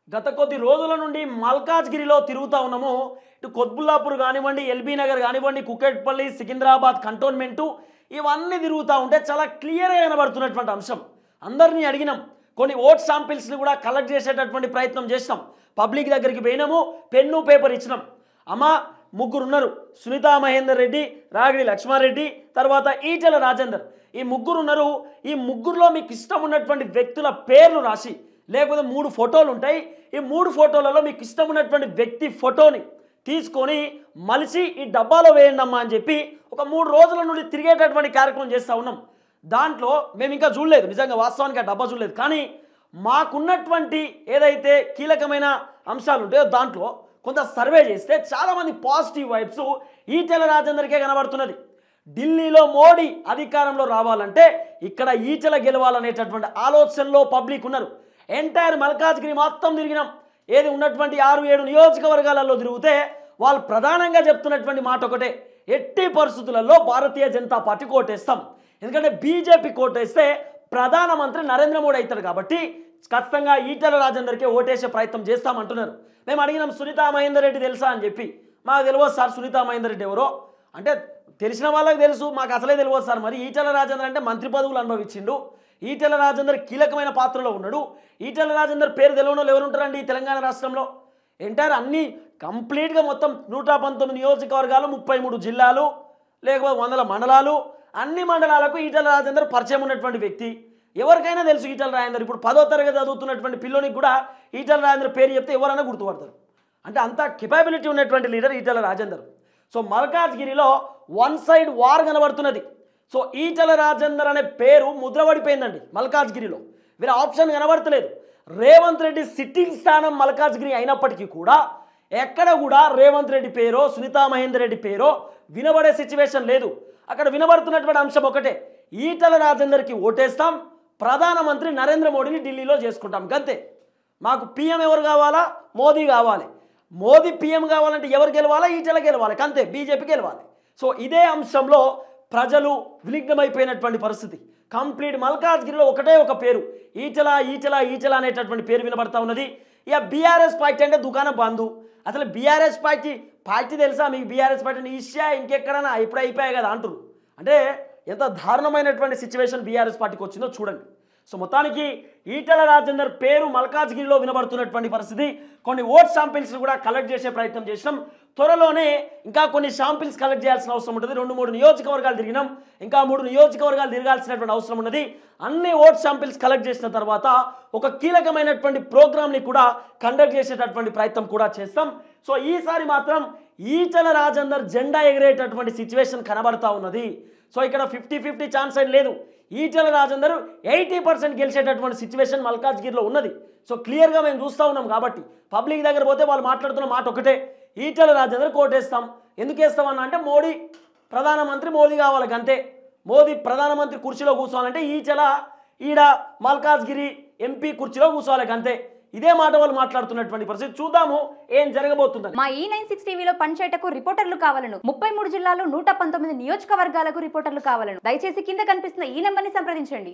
గత కొద్ది రోజుల నుండి మల్కాజ్గిరిలో తిరుగుతూ ఉన్నాము ఇటు కొత్బుల్లాపూర్ కానివ్వండి ఎల్బీ నగర్ కానివ్వండి కుకెట్పల్లి సికింద్రాబాద్ కంటోన్మెంటు ఇవన్నీ తిరుగుతూ ఉంటే చాలా క్లియర్గా కనబడుతున్నటువంటి అంశం అందరినీ అడిగినాం కొన్ని ఓట్ శాంపిల్స్ని కూడా కలెక్ట్ చేసేటటువంటి ప్రయత్నం చేసినాం పబ్లిక్ దగ్గరికి పోయినాము పెన్ను పేపర్ ఇచ్చినాం అమ్మ ముగ్గురు ఉన్నారు సునీతా మహేందర్ రెడ్డి రాగిడి లక్ష్మారెడ్డి తర్వాత ఈటెల రాజేందర్ ఈ ముగ్గురు ఉన్నారు ఈ ముగ్గురులో మీకు ఇష్టం ఉన్నటువంటి వ్యక్తుల పేర్లు రాసి లేకపోతే మూడు ఫోటోలు ఉంటాయి ఈ మూడు ఫోటోలలో మీకు ఇష్టం ఉన్నటువంటి వ్యక్తి ఫోటోని తీసుకొని మలిసి ఈ డబ్బాలో వేయండి అమ్మా అని చెప్పి ఒక మూడు రోజుల నుండి తిరిగేటటువంటి కార్యక్రమం చేస్తూ ఉన్నాం దాంట్లో మేము ఇంకా చూడలేదు నిజంగా వాస్తవానికి ఆ డబ్బా చూడలేదు కానీ మాకున్నటువంటి ఏదైతే కీలకమైన అంశాలు ఉంటాయో దాంట్లో కొంత సర్వే చేస్తే చాలామంది పాజిటివ్ వైబ్స్ ఈటెల రాజేందర్కే కనబడుతున్నది ఢిల్లీలో మోడీ అధికారంలో రావాలంటే ఇక్కడ ఈటెల గెలవాలనేటటువంటి ఆలోచనలో పబ్లిక్ ఉన్నారు ఎంటైర్ మల్కాజ్గిరి మొత్తం తిరిగినాం ఏది ఉన్నటువంటి ఆరు ఏడు నియోజకవర్గాలలో తిరిగితే వాళ్ళు ప్రధానంగా చెప్తున్నటువంటి మాట ఒకటే ఎట్టి పరిస్థితులలో భారతీయ జనతా పార్టీ కోటేస్తాం ఎందుకంటే బీజేపీ కోటేస్తే ప్రధానమంత్రి నరేంద్ర మోడీ అవుతాడు కాబట్టి ఖచ్చితంగా ఈటెల రాజేందర్కే ఓటేసే ప్రయత్నం చేస్తామంటున్నారు మేము అడిగినాం సునీతా మహేందర్ రెడ్డి తెలుసా అని చెప్పి మాకు తెలియదు సార్ సునీతా మహేందర్ రెడ్డి ఎవరో అంటే తెలిసిన వాళ్ళకి తెలుసు మాకు అసలే తెలియదు సార్ మరి ఈటెల రాజేందర్ అంటే మంత్రి పదవులు అనుభవించిండు ఈటెల రాజేందర్ కీలకమైన పాత్రలో ఉన్నాడు ఈటెల రాజేందర్ పేరు తెలియని వాళ్ళు ఎవరు ఉంటారండి ఈ తెలంగాణ రాష్ట్రంలో ఎంటైర్ అన్ని కంప్లీట్గా మొత్తం నూట పంతొమ్మిది నియోజకవర్గాలు ముప్పై మూడు జిల్లాలు లేకపోతే వందల మండలాలు అన్ని మండలాలకు ఈటెల రాజేందర్ పరిచయం ఉన్నటువంటి వ్యక్తి ఎవరికైనా తెలుసు ఈటెల రాజేందర్ ఇప్పుడు పదో తరగతి చదువుతున్నటువంటి పిల్లోనికి కూడా ఈటెల రాజేందర్ పేరు చెప్తే ఎవరైనా గుర్తుపడతారు అంటే అంత కెపాబిలిటీ ఉన్నటువంటి లీడర్ ఈటెల రాజేందర్ సో మల్కాజ్గిరిలో వన్ సైడ్ వార్ కనబడుతున్నది సో ఈటెల రాజేందర్ అనే పేరు ముద్రపడిపోయిందండి మల్కాజ్గిరిలో వీరి ఆప్షన్ కనబడతలేదు రేవంత్ రెడ్డి సిట్టింగ్ స్థానం మల్కాజ్గిరి అయినప్పటికీ కూడా ఎక్కడ కూడా రేవంత్ రెడ్డి పేరో సునీతా మహేందర్ రెడ్డి పేరో వినబడే సిచ్యువేషన్ లేదు అక్కడ వినబడుతున్నటువంటి అంశం ఒకటే ఈటల రాజేందర్కి ఓటేస్తాం ప్రధానమంత్రి నరేంద్ర మోడీని ఢిల్లీలో చేసుకుంటాం గంతే మాకు పీఎం ఎవరు కావాలా మోదీ కావాలి మోదీ పీఎం కావాలంటే ఎవరు గెలవాలా ఈటెల గెలవాలి అంతే బీజేపీ గెలవాలి సో ఇదే అంశంలో ప్రజలు విలిగ్నమైపోయినటువంటి పరిస్థితి కంప్లీట్ మల్కాజ్గిరిలో ఒకటే ఒక పేరు ఈటెల ఈటెల ఈటెల అనేటటువంటి పేరు వినబడతా ఉన్నది ఇక బీఆర్ఎస్ పార్టీ అంటే దుకాణం బంధు అసలు బీఆర్ఎస్ పార్టీ పార్టీ తెలుసా మీకు బీఆర్ఎస్ పార్టీ ఈషియా ఇంకెక్కడైనా ఇప్పుడు అయిపోయాయి కదా అంటారు అంటే ఎంత దారుణమైనటువంటి సిచ్యువేషన్ బీఆర్ఎస్ పార్టీకి వచ్చిందో చూడండి సో మొత్తానికి ఈటెల రాజేందర్ పేరు మల్కాజ్గిరిలో వినబడుతున్నటువంటి పరిస్థితి కొన్ని ఓట్ శాంపిల్స్ కూడా కలెక్ట్ చేసే ప్రయత్నం చేసినాం త్వరలోనే ఇంకా కొన్ని శాంపిల్స్ కలెక్ట్ చేయాల్సిన అవసరం ఉంటుంది రెండు మూడు నియోజకవర్గాలు తిరిగినాం ఇంకా మూడు నియోజకవర్గాలు తిరగాల్సినటువంటి అవసరం ఉన్నది అన్ని ఓట్ శాంపిల్స్ కలెక్ట్ చేసిన తర్వాత ఒక కీలకమైనటువంటి ప్రోగ్రామ్ని కూడా కండక్ట్ చేసేటటువంటి ప్రయత్నం కూడా చేస్తాం సో ఈసారి మాత్రం ఈటెల రాజేందర్ జెండా ఎగిరేటటువంటి సిచ్యువేషన్ కనబడతా ఉన్నది సో ఇక్కడ ఫిఫ్టీ ఫిఫ్టీ ఛాన్స్ అని లేదు ఈటెల రాజేందర్ ఎయిటీ పర్సెంట్ గెలిచేటటువంటి సిచ్యువేషన్ మల్కాజ్గిరిలో ఉన్నది సో క్లియర్గా మేము చూస్తూ ఉన్నాం కాబట్టి పబ్లిక్ దగ్గర పోతే వాళ్ళు మాట్లాడుతున్న మాట ఒకటే ఈటెల రాజేందర్ కోటేస్తాం ఎందుకు వేస్తామన్నా అంటే మోడీ ప్రధానమంత్రి మోదీ కావాలి అంతే మోదీ ప్రధానమంత్రి కుర్చీలో కూర్చోవాలంటే ఈటెల ఈడ మల్కాజ్గిరి ఎంపీ కుర్చీలో కూర్చోవాలి అంతే ఇదే మాట వాళ్ళు మాట్లాడుతున్నటువంటి పరిస్థితి చూద్దాము ఏం జరగబోతుందని మా ఈ నైన్ సిక్స్ టీవీలో పనిచేయటకు రిపోర్టర్లు కావాలను ముప్పై మూడు జిల్లాలు నూట పంతొమ్మిది నియోజకవర్గాలకు రిపోర్టర్లు కావాలను దయచేసి కింద కనిపిస్తున్న ఈ నెంబర్ని సంప్రదించండి